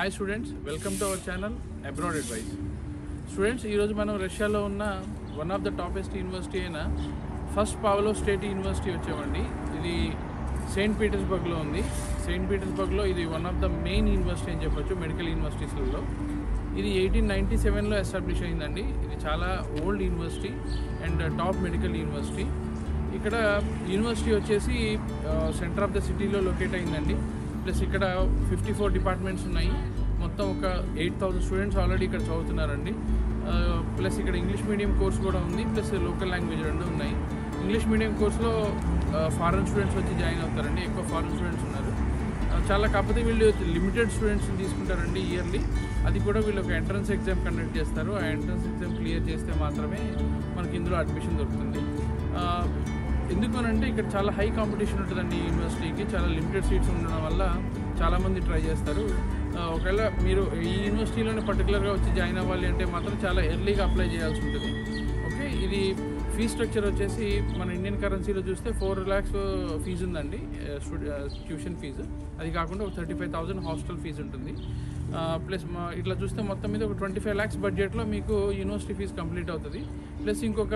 hi students welcome to our channel abroad advice students ఈరోజు మనం రష్యాలో ఉన్న one of the topest university అయిన ఫస్ట్ పావలో స్టేట్ యూనివర్సిటీ వచ్చామండి ఇది సెయింట్ పీటర్స్బర్గ్లో ఉంది సెయింట్ పీటర్స్బర్గ్లో ఇది one of the main university అని చెప్పొచ్చు మెడికల్ యూనివర్సిటీస్లలో ఇది ఎయిటీన్ నైంటీ సెవెన్లో ఎస్టాబ్లిష్ అయిందండి ఇది చాలా old university and top medical university ఇక్కడ యూనివర్సిటీ వచ్చేసి సెంటర్ ఆఫ్ ద సిటీలో లొకేట్ అయిందండి ప్లస్ ఇక్కడ ఫిఫ్టీ ఫోర్ డిపార్ట్మెంట్స్ ఉన్నాయి మొత్తం ఒక ఎయిట్ థౌసండ్ స్టూడెంట్స్ ఆల్రెడీ ఇక్కడ చదువుతున్నారండి ప్లస్ ఇక్కడ ఇంగ్లీష్ మీడియం కోర్స్ కూడా ఉంది ప్లస్ లోకల్ లాంగ్వేజ్ రెండు ఉన్నాయి ఇంగ్లీష్ మీడియం కోర్స్లో ఫారెన్ స్టూడెంట్స్ వచ్చి జాయిన్ అవుతారండి ఎక్కువ ఫారెన్ స్టూడెంట్స్ ఉన్నారు ఆ, చాలా కాకపోతే వీళ్ళు లిమిటెడ్ స్టూడెంట్స్ని తీసుకుంటారండి ఇయర్లీ అది కూడా వీళ్ళు ఒక ఎంట్రన్స్ ఎగ్జామ్ కండక్ట్ చేస్తారు ఆ ఎంట్రన్స్ ఎగ్జామ్ క్లియర్ చేస్తే మాత్రమే మనకి ఇందులో అడ్మిషన్ దొరుకుతుంది ఆ, ఎందుకు అని అంటే ఇక్కడ చాలా హై కాంపిటీషన్ ఉంటుందండి ఈ యూనివర్సిటీకి చాలా లిమిటెడ్ సీట్స్ ఉండడం వల్ల చాలామంది ట్రై చేస్తారు ఆ, ఒకవేళ మీరు ఈ యూనివర్సిటీలోనే పర్టికులర్గా వచ్చి జాయిన్ అవ్వాలి అంటే మాత్రం చాలా ఎర్లీగా అప్లై చేయాల్సి ఉంటుంది ఓకే ఇది ఫీ స్ట్రక్చర్ వచ్చేసి మన ఇండియన్ కరెన్సీలో చూస్తే ఫోర్ ల్యాక్స్ ఫీజు ఉందండి ట్యూషన్ ఫీజు అది కాకుండా ఒక thirty five thousand hostel fee ఉంటుంది ప్లస్ మా ఇట్లా చూస్తే మొత్తం మీద ఒక ట్వంటీ ఫైవ్ ల్యాక్స్ బడ్జెట్లో మీకు యూనివర్సిటీ ఫీజు కంప్లీట్ అవుతుంది ప్లస్ ఇంకొక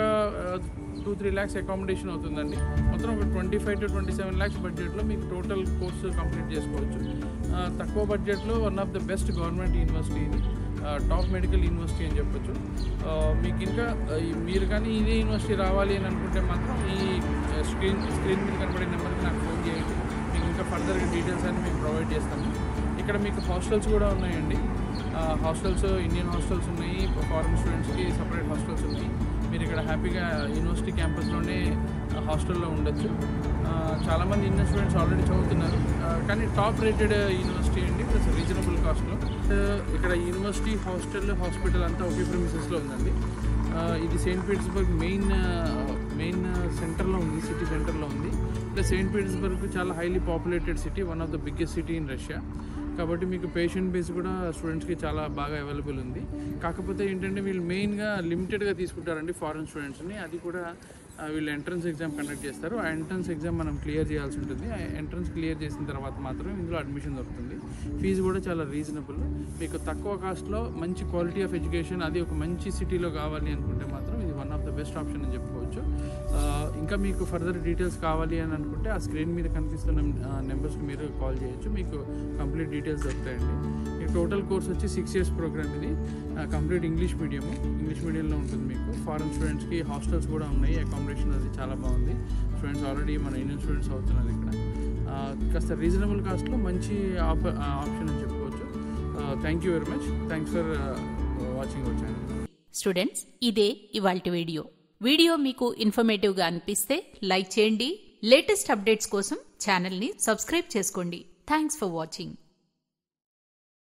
టూ త్రీ ల్యాక్స్ అకామిడేషన్ అవుతుందండి మొత్తం ఒక twenty five to twenty seven lakhs బడ్జెట్లో మీకు టోటల్ కోర్సు కంప్లీట్ చేసుకోవచ్చు ఆ, తక్కువ బడ్జెట్లో one of the best government university ఇది టాప్ మెడికల్ యూనివర్సిటీ అని చెప్పొచ్చు ఆ, మీకు ఇంకా ఆ, ఈ- మీరు కానీ ఇదే యూనివర్సిటీ రావాలి అని అనుకుంటే మాత్రం ఈ స్క్రీన్ స్క్రీన్ మీద కనబడే నెంబర్కి నాకు ఫోన్ చేయండి మీకు ఇంకా ఫర్దర్ డీటెయిల్స్ అన్ని మేము ప్రొవైడ్ చేస్తాము ఇక్కడ మీకు హాస్టల్స్ కూడా ఉన్నాయండి హాస్టల్స్ ఇండియన్ హాస్టల్స్ ఉన్నాయి ఫారెన్ స్టూడెంట్స్కి సపరేట్ హాస్టల్స్ ఉన్నాయి మీరు ఇక్కడ హ్యాపీగా యూనివర్సిటీ క్యాంపస్లోనే హాస్టల్లో ఉండొచ్చు ఆ, చాలామంది ఇండియన్ స్టూడెంట్స్ ఆల్రెడీ చదువుతున్నారు ఆ, కానీ టాప్ రేటెడ్ యూనివర్సిటీ అండి ప్లస్ రీజనబుల్ కాస్ట్లో ఇక్కడ యూనివర్సిటీ హాస్టల్ హాస్పిటల్ అంతా ఒకే ప్రిమిసెస్లో ఉందండి ఆ, ఇది సెయింట్ పీటర్స్బర్గ్ మెయిన్ మెయిన్ సెంటర్లో ఉంది సిటీ సెంటర్లో ఉంది ప్లస్ సెయింట్ పీటర్స్బర్గ్ చాలా highly populated city one of the biggest city in Russia కాబట్టి మీకు పేషెంట్ బేస్ కూడా స్టూడెంట్స్కి చాలా బాగా అవైలబుల్ ఉంది కాకపోతే ఏంటంటే వీళ్ళు మెయిన్గా లిమిటెడ్గా తీసుకుంటారండి ఫారెన్ స్టూడెంట్స్ని అది కూడా ఆ, వీళ్ళు ఎంట్రన్స్ ఎగ్జామ్ కండక్ట్ చేస్తారు ఆ ఎంట్రన్స్ ఎగ్జామ్ మనం క్లియర్ చేయాల్సి ఉంటుంది ఆ ఎంట్రన్స్ క్లియర్ చేసిన తర్వాత మాత్రమే ఇందులో అడ్మిషన్ దొరుకుతుంది ఫీజు కూడా చాలా రీజనబుల్ మీకు తక్కువ కాస్ట్లో మంచి క్వాలిటీ ఆఫ్ ఎడ్యుకేషన్ అది ఒక మంచి సిటీలో కావాలి అనుకుంటే మాత్రం ఇది one of the best option అని చెప్పుకోవచ్చు ఆ, ఇంకా మీకు ఫర్దర్ డీటెయిల్స్ కావాలి అని అనుకుంటే ఆ స్క్రీన్ మీద కనిపిస్తున్న నెంబర్స్కి మీరు కాల్ చేయొచ్చు మీకు కంప్లీట్ డీటెయిల్స్ దొరుకుతాయండి ఈ టోటల్ కోర్స్ వచ్చి సిక్స్ ఇయర్స్ ప్రోగ్రామ్ ఇది కంప్లీట్ ఇంగ్లీష్ మీడియం ఇంగ్లీష్ మీడియంలో ఉంటుంది మీకు ఫారెన్ స్టూడెంట్స్కి హాస్టల్స్ కూడా ఉన్నాయి అకామిడేషన్ అది చాలా బాగుంది స్టూడెంట్స్ ఆల్రెడీ మన ఇండియన్ స్టూడెంట్స్ అవుతున్నారు ఇక్కడ ఆ, కాస్త రీజనబుల్ కాస్ట్లో మంచి ఆప్ ఆప్షన్ అని చెప్పుకోవచ్చు thank you very much thanks for watching our channel students ఇదే ఇవాల్టి వీడియో వీడియో మీకు ఇన్ఫర్మేటివ్గా అనిపిస్తే లైక్ చేయండి లేటెస్ట్ అప్డేట్స్ కోసం ఛానల్ని సబ్స్క్రైబ్ చేసుకోండి థ్యాంక్స్ ఫర్ వాచింగ్